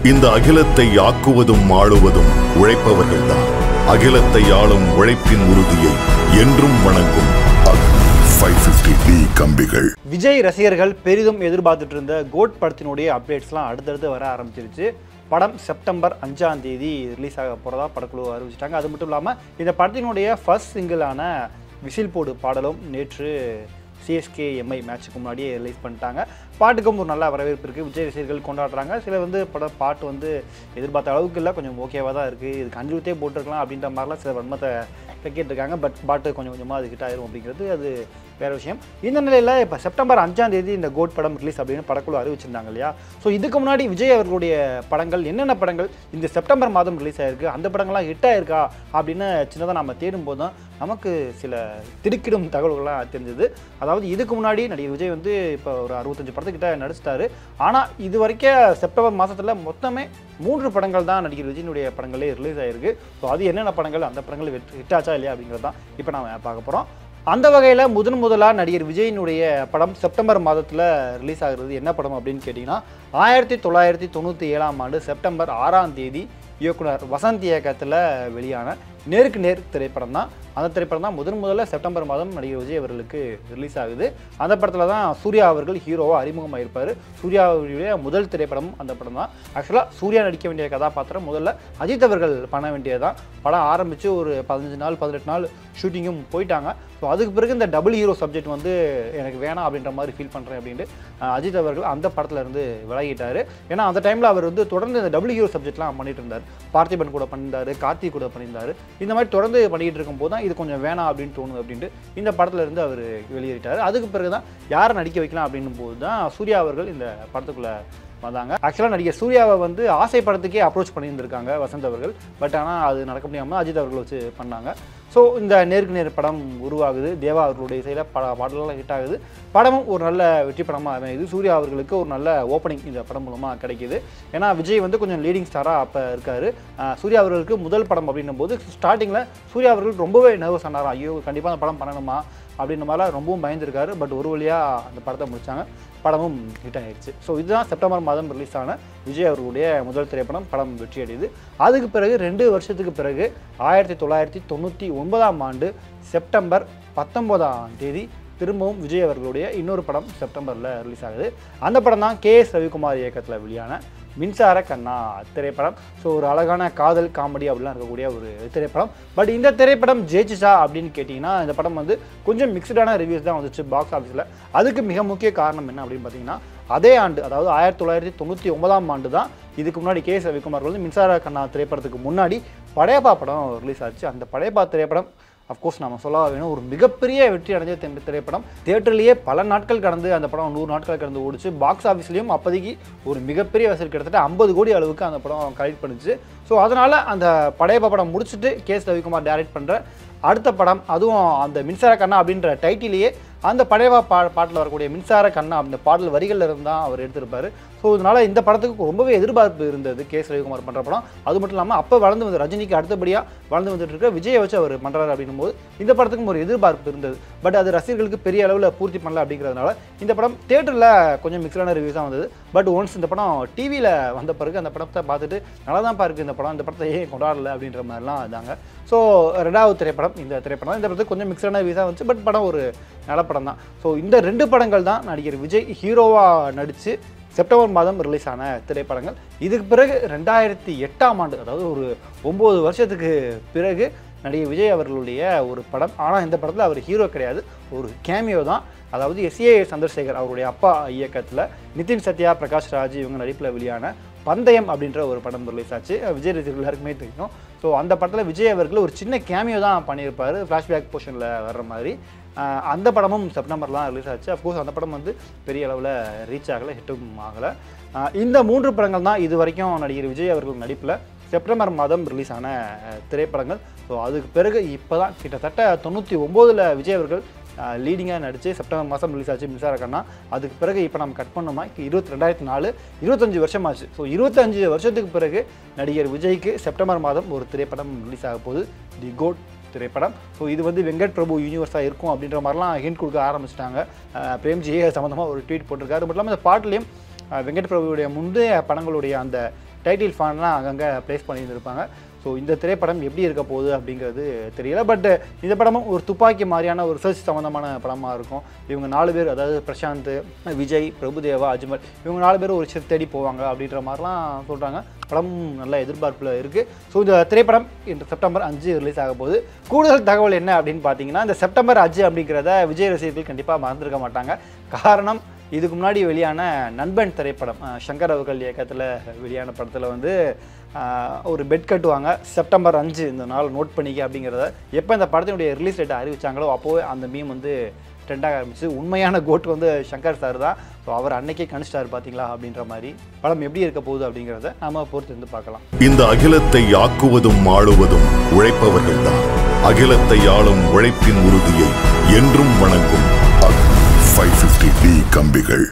இந்த அகிலத்தை ஆக்குவதும் ஆளுவதும் உழைப்பவர்கள்தான் அகிலத்தை ஆளும் உழைப்பின் உறுதியை என்றும் வணங்கும் ஃபைவ் பிப்டி டி கம்பிகள் விஜய் ரசிகர்கள் பெரிதும் எதிர்பார்த்துட்டு இருந்த கோட் படத்தினுடைய அப்டேட்ஸ்லாம் அடுத்தடுத்து வர ஆரம்பிச்சிருச்சு படம் செப்டம்பர் அஞ்சாம் தேதி ரிலீஸ் ஆக போகிறதா படக்குழு அறிவிச்சிட்டாங்க அது மட்டும் இல்லாமல் இந்த படத்தினுடைய ஃபர்ஸ்ட் சிங்கிளான விசில் போடு பாடலும் நேற்று சிஎஸ்கே எம்ஐ மேட்ச்சுக்கு முன்னாடியே ரிலீஸ் பண்ணிட்டாங்க பாட்டுக்கும் ஒரு நல்ல வரவேற்பு இருக்குது விஜய் ரசிகர்கள் கொண்டாடுறாங்க சில வந்து பட பாட்டு வந்து எதிர்பார்த்த அளவுக்கு இல்லை கொஞ்சம் ஓகேவாக தான் இருக்குது இது கண்டிப்பாக போட்டிருக்கலாம் அப்படின்ற மாதிரிலாம் சில வன்மத்தை இருக்காங்க பட் பாட்டு கொஞ்சம் கொஞ்சமாக அது ஹிட் ஆயிரும் அப்படிங்கிறது அது வேற விஷயம் இந்த நிலையில் இப்போ செப்டம்பர் அஞ்சாம் தேதி இந்த கோட் படம் ரிலீஸ் அப்படின்னு படக்குழு அறிவிச்சிருந்தாங்க இல்லையா ஸோ இதுக்கு முன்னாடி விஜய் அவர்களுடைய படங்கள் என்னென்ன படங்கள் இந்த செப்டம்பர் மாதம் ரிலீஸ் ஆயிருக்கு அந்த படங்கள்லாம் ஹிட் ஆயிருக்கா அப்படின்னு சின்னதாக நம்ம தேடும் போது தான் நமக்கு சில திடுக்கிடும் தகவல்கள்லாம் தெரிஞ்சது அதாவது இதுக்கு முன்னாடி நடிகர் விஜய் வந்து இப்போ ஒரு அறுபத்தஞ்சு படத்துக்கிட்ட நடிச்சிட்டாரு ஆனால் இது வரைக்கும் செப்டம்பர் மாதத்தில் மொத்தமே மூன்று படங்கள் தான் நடிகர் விஜயனுடைய படங்களே ரிலீஸ் ஆயிருக்கு ஸோ அது என்னென்ன படங்கள் அந்த படங்கள் ஹிட் ஆச்சா இல்லையா அப்படிங்கிறது தான் இப்போ நாம பார்க்க போகிறோம் அந்த வகையில் முதன் முதலாக நடிகர் விஜயினுடைய படம் செப்டம்பர் மாதத்தில் ரிலீஸ் ஆகுறது என்ன படம் அப்படின்னு கேட்டிங்கன்னா ஆயிரத்தி தொள்ளாயிரத்தி தொண்ணூற்றி ஏழாம் ஆண்டு செப்டம்பர் ஆறாம் தேதி இயக்குனர் வசந்த் இயக்கத்தில் வெளியான நேருக்கு நேர் திரைப்படம் தான் அந்த திரைப்படம் தான் முதன் முதல்ல செப்டம்பர் மாதம் நடிகர் விஜய் அவர்களுக்கு ரிலீஸ் ஆகுது அந்த படத்தில் தான் சூர்யா அவர்கள் ஹீரோவாக அறிமுகமாயிருப்பார் சூர்யாவுடைய முதல் திரைப்படம் அந்த படம் தான் ஆக்சுவலாக சூர்யா நடிக்க வேண்டிய கதாபாத்திரம் முதல்ல அஜித் அவர்கள் பண்ண வேண்டியதுதான் படம் ஆரம்பித்து ஒரு பதினஞ்சு நாள் பதினெட்டு நாள் ஷூட்டிங்கும் போயிட்டாங்க ஸோ அதுக்கு பிறகு இந்த டபுள் ஹீரோ சப்ஜெக்ட் வந்து எனக்கு வேணாம் அப்படின்ற மாதிரி ஃபீல் பண்ணுறேன் அப்படின்ட்டு அஹ், அஜித் அவர்கள் அந்த படத்துல இருந்து விலகிட்டார் ஏன்னா அந்த டைமில் அவர் வந்து தொடர்ந்து இந்த டபுள் ஹீரோ சப்ஜெக்ட்லாம் பண்ணிட்டு இருந்தார் பார்த்திபன் கூட பண்ணியிருந்தாரு கார்த்திக் கூட பண்ணியிருந்தாரு இந்த மாதிரி தொடர்ந்து பண்ணிக்கிட்டு இருக்கும்போது தான் இது கொஞ்சம் வேணாம் அப்படின்னு தோணுது அப்படின்ட்டு இந்த படத்துல இருந்து அவர் வெளியேறிட்டார் அதுக்கு பிறகு தான் யாரை நடிக்க வைக்கலாம் அப்படின்னும் போது தான் சூர்யா அவர்கள் இந்த படத்துக்குள்ள வந்தாங்க ஆக்சுவலாக நடிகர் சூர்யாவை வந்து ஆசை படத்துக்கே அப்ரோச் பண்ணியிருந்திருக்காங்க வசந்த் அவர்கள் பட் ஆனால் அது நடக்க முடியாமல் அஜித் அவர்கள் வச்சு பண்ணாங்க ஸோ இந்த நேருக்கு நேர் படம் உருவாகுது தேவா அவர்களுடைய இசையில் பட பாடலாம் ஹிட் ஆகுது படமும் ஒரு நல்ல வெற்றி படமாக அமையுது சூர்யா அவர்களுக்கு ஒரு நல்ல ஓப்பனிங் இந்த படம் மூலமாக கிடைக்குது ஏன்னா விஜய் வந்து கொஞ்சம் லீடிங் ஸ்டாராக அப்போ இருக்காரு அஹ் சூர்யா அவர்களுக்கு முதல் படம் அப்படின்னும் போது ஸ்டார்டிங்கில் சூர்யா அவர்கள் ரொம்பவே நர்வஸ் ஆனாரா ஐயோ கண்டிப்பாக அந்த படம் பண்ணணுமா அப்படின்ற மாதிரிலாம் ரொம்பவும் பயந்துருக்காரு பட் ஒரு வழியாக அந்த படத்தை முடிச்சாங்க படமும் ஹிட் ஆகிடுச்சு ஸோ இதுதான் செப்டம்பர் மாதம் ரிலீஸ் ஆன விஜய் அவர்களுடைய முதல் திரைப்படம் படம் வெற்றி அடையுது அதுக்கு பிறகு ரெண்டு வருஷத்துக்கு பிறகு ஆயிரத்தி தொள்ளாயிரத்தி தொண்ணூற்றி ஒன்பதாம் ஆண்டு செப்டம்பர் பத்தொன்பதாம் தேதி திரும்பவும் விஜய் அவர்களுடைய இன்னொரு படம் செப்டம்பரில் ரிலீஸ் ஆகுது அந்த படம் தான் கே எஸ் ரவிக்குமார் இயக்கத்தில் வெளியான மின்சார கண்ணா திரைப்படம் ஸோ ஒரு அழகான காதல் காமெடி அப்படிலாம் இருக்கக்கூடிய ஒரு திரைப்படம் பட் இந்த திரைப்படம் ஜெயிச்சிச்சா அப்படின்னு கேட்டிங்கன்னா இந்த படம் வந்து கொஞ்சம் மிக்சடான ரிவ்யூஸ் தான் வந்துச்சு பாக்ஸ் ஆஃபீஸில் அதுக்கு மிக முக்கிய காரணம் என்ன அப்படின்னு பார்த்தீங்கன்னா அதே ஆண்டு அதாவது ஆயிரத்தி தொள்ளாயிரத்தி தொண்ணூற்றி ஒன்பதாம் ஆண்டு தான் இதுக்கு முன்னாடி கே எஸ் ரவிக்குமார் வந்து மின்சார கண்ணா திரைப்படத்துக்கு முன்னாடி படையப்பா படம் ரிலீஸ் ஆச்சு அந்த படையப்பா திரைப்படம் அஃப்கோர்ஸ் நம்ம சொல்ல வேணும் ஒரு மிகப்பெரிய வெற்றி அடைஞ்ச தென் திரைப்படம் தேட்டர்லேயே பல நாட்கள் கடந்து அந்த படம் நூறு நாட்கள் கடந்து ஓடிச்சு பாக்ஸ் ஆஃபீஸ்லேயும் அப்போதைக்கு ஒரு மிகப்பெரிய வசூல் கிட்டத்தட்ட ஐம்பது கோடி அளவுக்கு அந்த படம் கலெக்ட் பண்ணுச்சு ஸோ அதனால் அந்த படையப்பா படம் முடிச்சுட்டு கே எஸ் ரவிக்குமார் டைரக்ட் பண்ணுற அடுத்த படம் அதுவும் அந்த மின்சார கண்ணா அப்படின்ற டைட்டிலேயே அந்த படையவா பா பாட்டில் வரக்கூடிய மின்சார கண்ணா அந்த பாடல் வரிகள்ல இருந்து தான் அவர் எடுத்திருப்பாரு ஸோ இதனால இந்த படத்துக்கு ரொம்பவே எதிர்பார்ப்பு இருந்தது கே எஸ் ரவிக்குமார் பண்ணுற படம் அது மட்டும் இல்லாமல் அப்போ வளர்ந்து வந்து ரஜினிக்கு அடுத்தபடியாக வளர்ந்து வந்துட்டு இருக்க விஜயை வச்சு அவர் பண்ணுறாரு அப்படின்னும் போது இந்த படத்துக்கும் ஒரு எதிர்பார்ப்பு இருந்தது பட் அது ரசிகர்களுக்கு பெரிய அளவில் பூர்த்தி பண்ணல அப்படிங்கிறதுனால இந்த படம் தேட்டரில் கொஞ்சம் மிக்சடான ரிவ்யூஸ் தான் வந்தது பட் ஒன்ஸ் இந்த படம் டிவியில் வந்த பிறகு அந்த படத்தை பார்த்துட்டு நல்லா தான் இருக்குது இந்த படம் இந்த படத்தை ஏன் கொண்டாடல அப்படின்ற மாதிரிலாம் இருந்தாங்க ஸோ ரெண்டாவது திரைப்படம் இந்த திரைப்படம் இந்த படத்துக்கு கொஞ்சம் மிக்சடான ரிவ்யூஸ் தான் வந்துச்சு பட் படம் ஒரு நல்ல படம் தான் ஸோ இந்த ரெண்டு படங்கள் தான் நடிகர் விஜய் ஹீரோவாக நடித்து செப்டம்பர் மாதம் ரிலீஸ் ஆன திரைப்படங்கள் இதுக்கு பிறகு ரெண்டாயிரத்தி எட்டாம் ஆண்டு அதாவது ஒரு ஒம்பது வருஷத்துக்கு பிறகு நடிகர் விஜய் அவர்களுடைய ஒரு படம் ஆனால் இந்த படத்தில் அவர் ஹீரோ கிடையாது ஒரு கேமியோ தான் அதாவது எஸ்ஏ சந்திரசேகர் அவருடைய அப்பா இயக்கத்தில் நிதின் சத்யா பிரகாஷ் ராஜ் இவங்க நடிப்பில் வெளியான பந்தயம் அப்படின்ற ஒரு படம் ரிலீஸ் ஆச்சு விஜய் ரசிகர்கள் எல்லாருக்குமே தெரியும் ஸோ அந்த படத்தில் விஜய் அவர்கள் ஒரு சின்ன கேமியோ தான் பண்ணியிருப்பார் ஃப்ளாஷ்பேக் போர்ஷனில் வர்ற மாதிரி ஆஹ் அந்த படமும் செப்டம்பர் தான் ரிலீஸ் ஆச்சு அஃப்கோர்ஸ் அந்த படம் வந்து பெரிய அளவில் ரீச் ஆகலை ஹிட்டும் ஆகலை ஆஹ் இந்த மூன்று படங்கள் தான் இது வரைக்கும் நடிகர் விஜய் அவர்கள் நடிப்பில் செப்டம்பர் மாதம் ரிலீஸ் ஆன அஹ், திரைப்படங்கள் ஸோ அதுக்கு பிறகு இப்போ தான் கிட்டத்தட்ட தொண்ணூற்றி ஒம்போதில் விஜய் அவர்கள் லீடிங்காக நடித்து செப்டம்பர் மாதம் ரிலீஸ் ஆச்சு மின்சார கண்ணா அதுக்கு பிறகு இப்போ நம்ம கட் பண்ணோமா இருபத்தி ரெண்டாயிரத்தி நாலு இருபத்தஞ்சு வருஷம் ஆச்சு ஸோ இருபத்தஞ்சு வருஷத்துக்கு பிறகு நடிகர் விஜய்க்கு செப்டம்பர் மாதம் ஒரு திரைப்படம் ரிலீஸ் ஆக போகுது தி கோட் திரைப்படம் ஸோ இது வந்து வெங்கட் பிரபு யூனிவர்ஸாக இருக்கும் அப்படின்ற மாதிரிலாம் ஹிண்ட் கொடுக்க ஆரம்பிச்சிட்டாங்க பிரேம்ஜியே சம்மந்தமாக ஒரு ட்வீட் போட்டிருக்காரு மட்டும் இல்லாமல் இந்த பாட்டுலேயும் அஹ் வெங்கட் பிரபுவுடைய முந்தைய படங்களுடைய அந்த டைட்டில் ஃபேன்லாம் அங்கங்கே ப்ளேஸ் பண்ணியிருந்திருப்பாங்க ஸோ இந்த திரைப்படம் எப்படி இருக்க போகுது அப்படிங்கிறது தெரியல பட் இந்த படமும் ஒரு துப்பாக்கி மாதிரியான ஒரு சர்ச் சம்மந்தமான படமாக இருக்கும் இவங்க நாலு பேர் அதாவது பிரசாந்த் விஜய் பிரபுதேவா அஜ்மல் இவங்க நாலு பேர் ஒரு விஷயத்தை தேடி போவாங்க அப்படின்ற மாதிரிலாம் சொல்கிறாங்க படம் நல்ல எதிர்பார்ப்பில் இருக்குது ஸோ இந்த திரைப்படம் இந்த செப்டம்பர் அஞ்சு ரிலீஸ் ஆக போகுது கூடுதல் தகவல் என்ன அப்படின்னு பார்த்தீங்கன்னா இந்த செப்டம்பர் அஞ்சு அப்படிங்கிறத விஜய் ரசிகர்கள் கண்டிப்பாக மறந்துருக்க மாட்டாங்க காரணம் இதுக்கு முன்னாடி வெளியான நண்பன் திரைப்படம் அஹ் சங்கர் அவர்கள் இயக்கத்தில் வெளியான படத்தில் வந்து அஹ், ஒரு பெட் கட்டுவாங்க செப்டம்பர் அஞ்சு இந்த நாள் நோட் பண்ணிக்க அப்படிங்கிறத எப்போ இந்த படத்தினுடைய ரிலீஸ் டேட்டை அறிவிச்சாங்களோ அப்போவே அந்த மீம் வந்து ட்ரெண்டாக ஆரம்பிச்சு உண்மையான கோட் வந்து சங்கர் சார் தான் ஸோ அவர் அன்னைக்கே கணிச்சிட்டார் பார்த்தீங்களா அப்படின்ற மாதிரி படம் எப்படி இருக்க போகுது அப்படிங்கிறத நாம பொறுத்து இருந்து பார்க்கலாம் இந்த அகிலத்தை ஆக்குவதும் ஆளுவதும் உழைப்பவர்கள்தான் அகிலத்தை ஆளும் உழைப்பின் உறுதியை என்றும் வணங்கும் ஃபைவ் ஃபிஃப்டி டி கம்பிகள்